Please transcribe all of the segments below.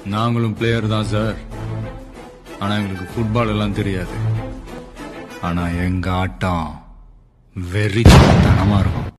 நாங்களும் பிளேயர் தான் சார் ஆனா எங்களுக்கு ஃபுட்பால் எல்லாம் தெரியாது ஆனா எங்க ஆட்டம் வெறித்தனமா இருக்கும்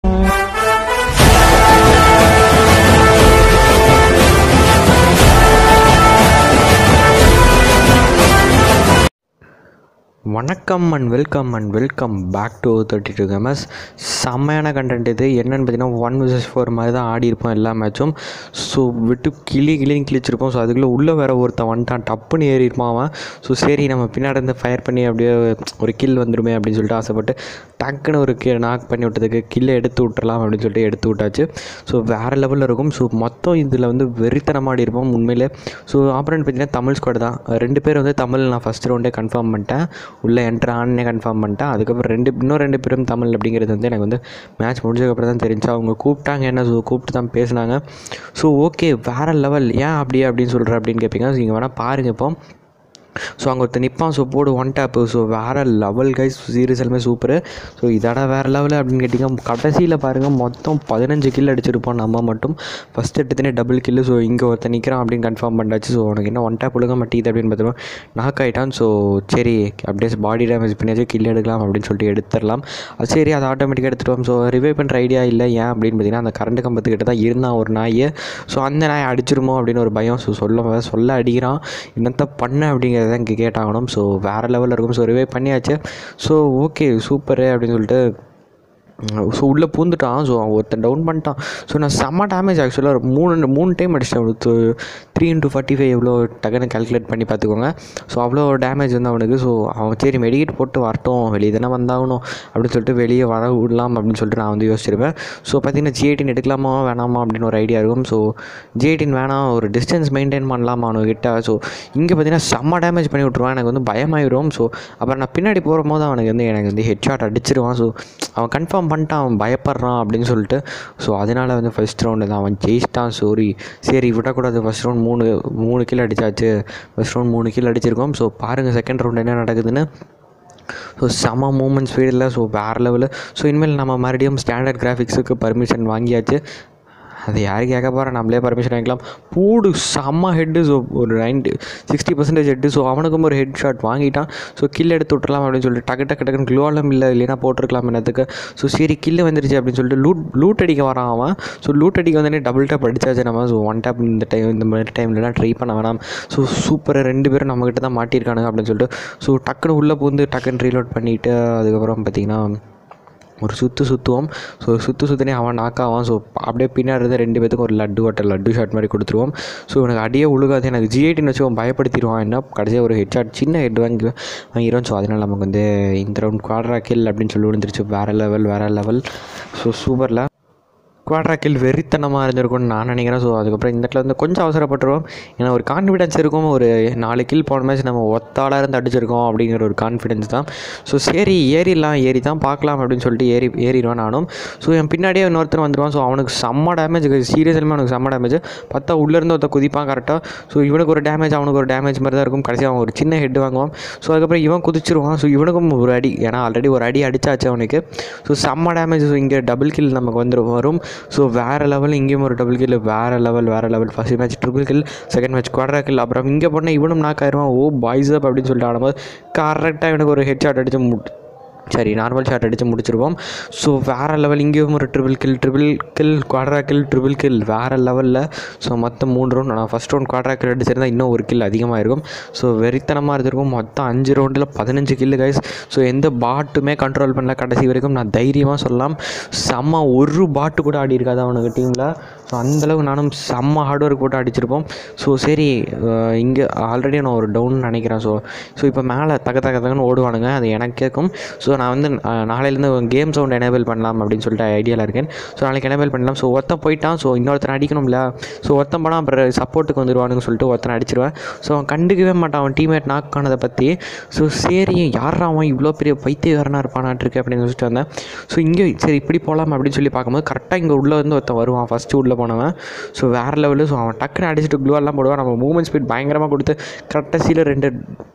வணக்கம் and welcome and welcome back to thirty two gamers செம்மையான கண்டென்ட் இது என்னென்னு பார்த்தீங்கன்னா ஒன் விசஸ் ஃபோர் மாதிரி தான் ஆடி இருப்போம் எல்லா மேட்சும் ஸோ விட்டு கிளி கிளின்னு கிழிச்சிருப்போம் ஸோ அதுக்குள்ளே உள்ளே வேற ஒருத்தன் வந்துட்டான் டப்புன்னு ஏறி இருப்பான் அவன் ஸோ சரி நம்ம பின்னாடி இருந்து ஃபயர் பண்ணி அப்படியே ஒரு கில் வந்துடுமே அப்படின்னு சொல்லிட்டு ஆசைப்பட்டு டக்குன்னு ஒரு கி நாக் பண்ணி விட்டதுக்கு கில்லை எடுத்து விட்டுறலாம் அப்படின்னு சொல்லிட்டு எடுத்து விட்டாச்சு ஸோ வேறு லெவலில் இருக்கும் ஸோ மொத்தம் இதில் வந்து வெறித்தனமாடி இருப்போம் உண்மையிலே ஸோ ஆப்பரண்ட் பார்த்தீங்கன்னா தமிழ் ஸ்குவாட் தான் ரெண்டு பேர் வந்து தமிழ் நான் ஃபஸ்ட் ரவுண்டே கன்ஃபார்ம் பண்ணிட்டேன் உள்ளே என்ட்ரு ஆனே கன்ஃபார்ம் பண்ணிட்டேன் அதுக்கப்புறம் ரெண்டு இன்னும் ரெண்டு பேரும் தமிழ் அப்படிங்கிறது வந்து எனக்கு வந்து மேட்ச் முடிஞ்சதுக்கப்புறம் தான் தெரிஞ்சு அவங்க கூப்பிட்டாங்க என்ன ஸோ கூப்பிட்டு தான் பேசினாங்க ஸோ ஓகே வேறு லெவல் ஏன் அப்படியே அப்படின்னு சொல்கிற அப்படின்னு கேட்பீங்க ஸோ இங்கே வேணால் பாருங்கள் இப்போ ஸோ அங்கே ஒருத்தர் நிற்பான் ஸோ போடு ஒன் டேப்பு ஸோ வேறு லெவல் கைஸ் சீரியஸ் எல்லாமே சூப்பரு ஸோ இதோட வேறு லெவல் அப்படின்னு கேட்டிங்கன்னா கடைசியில் பாருங்கள் மொத்தம் பதினஞ்சு கில் அடிச்சிருப்போம் நம்ம மட்டும் ஃபஸ்ட் எடுத்துனே டபுள் கில்லு ஸோ இங்கே ஒருத்தர் நிற்கிறான் அப்படின்னு கன்ஃபார்ம் பண்ணாச்சு ஸோ உனக்கு என்ன ஒன் டேப் ஒழுங்க மாட்டேங்குது அப்படின்னு பார்த்துருவோம் நாக் ஆகிட்டான் ஸோ சரி அப்படியே பாடி டேமேஜ் பண்ணியாச்சு கில் எடுக்கலாம் அப்படின்னு சொல்லிட்டு எடுத்துடலாம் அது சரி அதை ஆட்டோமேட்டிக்காக எடுத்துட்டோம் ஸோ ரிவைவ் பண்ணுற ஐடியா இல்லை ஏன் அப்படின்னு பார்த்தீங்கன்னா அந்த கரண்ட் கம்பத்துக்கிட்ட தான் இருந்தான் ஒரு நாய் ஸோ அந்த நாய் அடிச்சிருமோ அப்படின்னு ஒரு பயம் ஸோ சொல்ல சொல்ல அடிக்கிறான் என்னத்த பண்ண அப்படிங்கிறத தான் இங்கே கேட்டாகணும் ஸோ வேறு லெவலில் இருக்கும் ஸோ ரிவைவ் பண்ணியாச்சு ஸோ ஓகே சூப்பரு அப்படின்னு சொல்லிட்டு ஸோ உள்ளே பூந்துட்டான் ஸோ அவன் ஒருத்தன் டவுன் பண்ணிட்டான் ஸோ நான் செம்ம டேமேஜ் ஆக்சுவலாக மூணு மூணு டைம் அடிச்சிட்டேன் அவனுக்கு த்ரீ இன்ட்டு ஃபார்ட்டி ஃபைவ் எவ்வளோ டக்குன்னு கால்குலேட் பண்ணி பார்த்துக்கோங்க ஸோ அவ்வளோ டேமேஜ் வந்து அவனுக்கு ஸோ அவன் சரி மெடிக்கேட் போட்டு வரட்டும் வெளியே தானே வந்தாகணும் அப்படின்னு சொல்லிட்டு வெளியே வர விடலாம் அப்படின்னு சொல்லிட்டு நான் வந்து யோசிச்சிருப்பேன் ஸோ பார்த்தீங்கன்னா ஜி எயிட்டின் எடுக்கலாமா வேணாமா அப்படின்னு ஒரு ஐடியா இருக்கும் ஸோ ஜி எயிட்டின் வேணாம் ஒரு டிஸ்டன்ஸ் மெயின்டைன் பண்ணலாமா அவனுக்கிட்ட ஸோ இங்கே பார்த்தீங்கன்னா செம்ம டேமேஜ் பண்ணி விட்ருவான் எனக்கு வந்து பயமாயிரும் ஸோ அப்புறம் நான் பின்னாடி போகிற போது அவனுக்கு வந்து எனக்கு வந்து ஹெட் ஷாட் அடிச்சிருவான் ஸோ அவன் கன்ஃபார்ம் பண்ணிட்டான் அவன் பயப்படுறான் அப்படின்னு சொல்லிட்டு ஸோ அதனால் வந்து ஃபஸ்ட் ரவுண்டு தான் அவன் ஜெயிச்சிட்டான் சோரி சரி விடக்கூடாது ஃபஸ்ட் ரவுண்ட் மூணு மூணு கில் அடித்தாச்சு ஃபஸ்ட் ரவுண்ட் மூணு கில் அடிச்சிருக்கோம் ஸோ பாருங்கள் செகண்ட் ரவுண்ட் என்ன நடக்குதுன்னு ஸோ செம மூமெண்ட் ஸ்பீடில் ஸோ வேறு லெவலு ஸோ இனிமேல் நம்ம மறுபடியும் ஸ்டாண்டர்ட் கிராஃபிக்ஸுக்கு பர்மிஷன் வாங்கியாச்சு அது யாரு கேட்க போகிறேன் நம்மளே பர்மிஷன் வாங்கிக்கலாம் பூடு செம்ம ஹெட்டு ஸோ ஒரு ninety sixty percentage head so அவனுக்கும் ஒரு ஹெட் ஷாட் வாங்கிட்டான் ஸோ கில் எடுத்து விட்டுறலாம் அப்படின்னு சொல்லிட்டு டக்கு டக்கு டக்குன்னு க்ளோலாம் இல்லை இல்லைனா போட்டிருக்கலாம் என்னத்துக்கு ஸோ சரி கில்லு வந்துருச்சு அப்படின்னு சொல்லிட்டு லூட் லூட் அடிக்க வரான் அவன் ஸோ லூட் அடிக்க வந்தோடனே டபுள் டேப் அடிச்சாச்சு நம்ம ஸோ ஒன் டேப் இந்த டைம் இந்த மாதிரி டைம்லலாம் ட்ரை பண்ண வேணாம் ஸோ சூப்பராக ரெண்டு பேரும் நம்மக்கிட்ட தான் மாட்டியிருக்கானுங்க அப்படின்னு சொல்லிட்டு ஸோ டக்குன்னு உள்ளே பூந்து டக்குன்னு ரீலோட் பண்ணிவிட்டு அதுக்கப்புறம் பார்த்திங்கன்னா ஒரு சுற்று சுற்றுவோம் ஸோ சுற்று சுற்றினே அவன் நாக்காவான் ஸோ அப்படியே பின்னாடி இருந்து ரெண்டு பேத்துக்கும் ஒரு லட்டு வாட்டர் லட்டு ஷாட் மாதிரி கொடுத்துருவோம் ஸோ எனக்கு அடியே உழுகாது எனக்கு ஜிஐடின்னு வச்சு அவன் பயப்படுத்திடுவான் என்ன கடைசியாக ஒரு ஹெட் ஷாட் சின்ன ஹெட் வாங்கி வாங்கிடுவோம் ஸோ அதனால் நமக்கு வந்து இந்த ரவுண்ட் குவாட்ரா கில் அப்படின்னு சொல்லி விழுந்துருச்சு வேறு லெவல் வேறு லெவல் ஸோ சூப்பரில் குவாட்ரா கில் வெறித்தனமாக இருந்திருக்கும்னு நான் நினைக்கிறேன் ஸோ அதுக்கப்புறம் இந்த இடத்துல வந்து கொஞ்சம் அவசரப்பட்டுருவோம் ஏன்னா ஒரு கான்ஃபிடென்ஸ் இருக்கும் ஒரு நாலு கில் போன மேட்ச் நம்ம ஒத்தாளாக இருந்து அடிச்சிருக்கோம் அப்படிங்கிற ஒரு கான்ஃபிடென்ஸ் தான் ஸோ சரி ஏறிடலாம் ஏறி தான் பார்க்கலாம் அப்படின்னு சொல்லிட்டு ஏறி ஏறிடுவேன் நானும் ஸோ என் பின்னாடியே இன்னொருத்தர் வந்துடுவான் ஸோ அவனுக்கு செம்ம டேமேஜ் சீரியஸ்லுமே அவனுக்கு செம்ம டேமேஜ் பார்த்தா உள்ளேருந்து ஒருத்த குதிப்பான் கரெக்டாக ஸோ இவனுக்கு ஒரு டேமேஜ் அவனுக்கு ஒரு டேமேஜ் மாதிரி தான் இருக்கும் கடைசியாக அவன் ஒரு சின்ன ஹெட் வாங்குவான் ஸோ அதுக்கப்புறம் இவன் குதிச்சிருவான் ஸோ இவனுக்கும் ஒரு அடி ஏன்னா ஆல்ரெடி ஒரு அடி அடிச்சாச்சு அவனுக்கு ஸோ செம்ம டேமேஜ் ஸோ இங்கே டபுள் கில் நமக்கு வந்து வரும் ஸோ வேறு லெவல் இங்கேயும் ஒரு டபுள் கில் வேறு லெவல் வேறு level first match triple kill second match quadra kill அப்புறம் இங்கே போனால் இவனும் நாக் ஆயிடுவான் ஓ பாய்ஸ் அப் அப்படின்னு சொல்லிட்டு ஆடும்போது கரெக்டாக இவனுக்கு ஒரு ஹெட் ஷாட் அடித்து மு சரி நார்மல் ஷாட் அடித்து முடிச்சிருவோம் ஸோ வேறு லெவல் இங்கேயும் ஒரு triple kill triple kill quadra kill triple kill வேறு லெவலில் ஸோ மொத்தம் மூணு ரவுண்ட் நான் ஃபஸ்ட் ரவுண்ட் குவாட்ரா கில் அடிச்சிருந்தா இன்னும் ஒரு கில் அதிகமாக இருக்கும் ஸோ வெறித்தனமாக இருந்திருக்கும் மொத்தம் அஞ்சு ரவுண்டில் பதினஞ்சு கில்லு கைஸ் ஸோ எந்த பாட்டுமே கண்ட்ரோல் பண்ணல கடைசி வரைக்கும் நான் தைரியமாக சொல்லலாம் செம்ம ஒரு பாட்டு கூட ஆடி இருக்காது அவனுக்கு டீமில் ஸோ அந்தளவு நானும் செம்ம ஹார்ட் ஒர்க் போட்டு அடிச்சிருப்போம் ஸோ சரி இங்கே ஆல்ரெடி நான் ஒரு டவுன் நினைக்கிறேன் ஸோ ஸோ இப்போ மேலே தக்க தக்க தக்கன்னு ஓடுவானுங்க அது எனக்கு கேட்கும் ஸோ நான் வந்து அஹ், நாளையிலேருந்து கேம் சவுண்ட் எனேபிள் பண்ணலாம் அப்படின்னு சொல்லிட்டு ஐடியாவில் இருக்கேன் ஸோ நாளைக்கு எனேபிள் பண்ணலாம் ஸோ ஒருத்தன் போயிட்டான் ஸோ இன்னொருத்தன் அடிக்கணும்ல ஸோ ஒருத்தன் போனால் அப்புறம் சப்போர்ட்டுக்கு வந்துடுவானுன்னு சொல்லிட்டு ஒருத்தனை அடிச்சிருவேன் ஸோ அவன் கண்டுக்கவே மாட்டான் அவன் டீம்மேட் நாக் ஆனதை பற்றி ஸோ சரி யாரா அவன் இவ்வளோ பெரிய பைத்தியக்காரனாக இருப்பானாட்டிருக்கு அப்படின்னு சொல்லிட்டு வந்தேன் ஸோ இங்கே சரி இப்படி போகலாம் அப்படின்னு சொல்லி பார்க்கும்போது கரெக்டாக இங்கே உள்ளே வந்து ஒருத்தன் வருவான் ஃபஸ்ட்டு உள்ளே போனவன் ஸோ வேறு லெவலு ஸோ அவன் டக்குன்னு அடிச்சுட்டு க்ளூவெல்லாம் போடுவான் நம்ம மூவ்மெண்ட் ஸ்பீட் பயங்கரமாக கொடுத்து கரெக்டாக ரெண்டு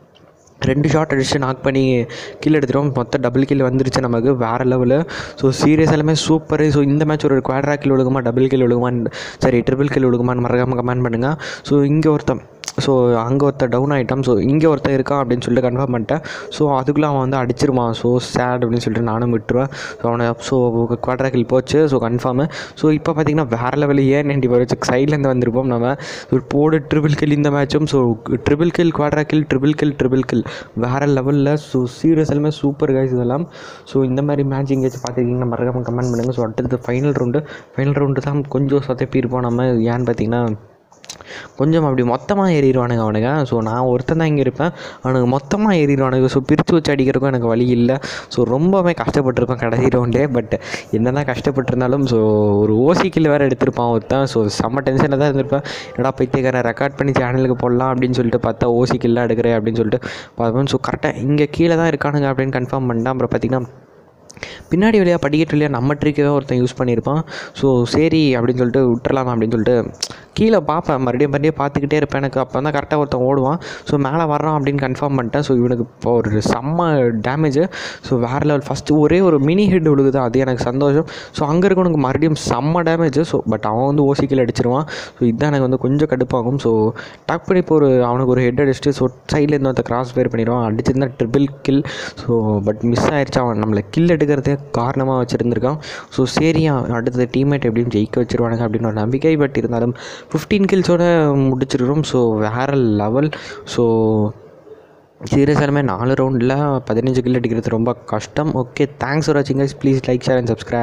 ரெண்டு ஷாட் அடிச்சு நாக் பண்ணி கீழே எடுத்துட்டோம் மொத்தம் டபுள் கில் வந்துருச்சு நமக்கு வேறு லெவலு ஸோ சீரியஸ் எல்லாமே சூப்பர் ஸோ இந்த மேட்ச் ஒரு குவாட்ரா கில் ஒழுகுமா டபுள் கில் ஒழுகுமான்னு சரி ட்ரிபிள் கில் ஒழுகுமான்னு மறக்காமல் கமெண்ட் பண்ணுங்கள் ஸோ இங்கே ஒருத்தன் ஸோ அங்கே ஒருத்தர் டவுன் ஆகிட்டான் ஸோ இங்கே ஒருத்தர் இருக்கான் அப்படின்னு சொல்லிட்டு கன்ஃபார்ம் பண்ணிட்டேன் ஸோ அதுக்குள்ளே அவன் வந்து அடிச்சிருவான் ஸோ சேட் அப்படின்னு சொல்லிட்டு நானும் விட்டுருவேன் ஸோ அவனை ஸோ குவாட்ரா கில் போச்சு ஸோ கன்ஃபார்மு ஸோ இப்போ பார்த்தீங்கன்னா வேறு லெவலில் ஏன் நைன்டி வச்சு சைட்லேருந்து வந்திருப்போம் நம்ம ஒரு போடு ட்ரிபிள் கில் இந்த மேட்சும் so triple kill quadra kill triple kill triple kill வேறு லெவலில் ஸோ சீரியஸ் எல்லாமே சூப்பர் கைஸ் இதெல்லாம் ஸோ இந்த மாதிரி மேட்ச் எங்கேயாச்சும் பார்த்துருக்கீங்கன்னா மறக்காம கமெண்ட் பண்ணுங்கள் ஸோ அடுத்தது ஃபைனல் ரவுண்டு ஃபைனல் ரவுண்டு தான் கொஞ்சம் சொதப்பியிருப்போம் நம்ம ஏன்னு பார்த்தீங்கன்னா கொஞ்சம் அப்படி மொத்தமாக ஏறிடுவானுங்க அவனுங்க ஸோ நான் ஒருத்தன் தான் இங்கே இருப்பேன் அவனுக்கு மொத்தமாக ஏறிடுவானுங்க ஸோ பிரித்து வச்சு அடிக்கிறதுக்கும் எனக்கு வழி இல்லை ஸோ ரொம்பவே கஷ்டப்பட்டிருப்பேன் கடைசி ரவுண்டே பட் என்ன தான் கஷ்டப்பட்டிருந்தாலும் ஸோ ஒரு ஓசிக்கில் வேறு எடுத்திருப்பான் ஒருத்தன் ஸோ செம்ம டென்ஷனில் தான் இருந்திருப்பேன் என்னடா பைத்தியக்காரன் ரெக்கார்ட் பண்ணி சேனலுக்கு போடலாம் அப்படின்னு சொல்லிட்டு பார்த்தா ஓசிக்கில்லாம் எடுக்கிறேன் அப்படின்னு சொல்லிட்டு பார்ப்பேன் ஸோ கரெக்டாக இங்கே கீழே தான் இருக்கானுங்க அப்படின்னு கன்ஃபார்ம் பண்ணிட்டேன் அப்புறம் பார்த்தீங்கன்னா பின்னாடி வழியாக படிக்கட்டு வழியாக நம்ம ட்ரிக்கவே ஒருத்தன் யூஸ் பண்ணியிருப்பான் ஸோ சரி அப்படின்னு சொல்லிட்டு விட்டுறலாம் அப்படின்னு சொல்லிட்டு கீழே பார்ப்பேன் மறுபடியும் மறுபடியும் பார்த்துக்கிட்டே இருப்பேன் எனக்கு அப்போ தான் கரெக்டாக ஒருத்தன் ஓடுவான் ஸோ மேலே வர்றான் அப்படின்னு கன்ஃபார்ம் பண்ணிட்டேன் ஸோ இவனுக்கு இப்போ ஒரு செம்ம டேமேஜ் ஸோ வேறு லெவல் ஃபஸ்ட்டு ஒரே ஒரு மினி ஹெட் விழுகுது அது எனக்கு சந்தோஷம் ஸோ அங்கே இருக்கவனுக்கு மறுபடியும் செம்ம டேமேஜ் ஸோ பட் அவன் வந்து ஓசிக்கில் அடிச்சிருவான் ஸோ இதுதான் எனக்கு வந்து கொஞ்சம் கடுப்பாகும் ஸோ டக் பண்ணி இப்போ ஒரு அவனுக்கு ஒரு ஹெட் அடிச்சுட்டு ஸோ சைட்லேருந்து ஒருத்த கிராஸ் ஃபேர் பண்ணிடுவான் அடிச்சிருந்தா triple kill so but miss ஆயிடுச்சு அவன் நம்மளை கில் எடுக்கிறதே காரணமாக வச்சுருந்துருக்கான் ஸோ சரி அவன் அடுத்த டீம்மேட் எப்படியும் ஜெயிக்க வச்சிருவானுங்க அப்படின்னு ஒரு நம்பிக்கை பட் இருந்தாலும் ஃபிஃப்டீன் கில்ஸோட முடிச்சிருக்கிறோம் ஸோ வேறு லெவல் ஸோ சீரியஸாலுமே நாலு ரவுண்டில் பதினஞ்சு கில் அடிக்கிறது ரொம்ப கஷ்டம் ஓகே தேங்க்ஸ் ஃபார் வாட்சிங் guys please like share and subscribe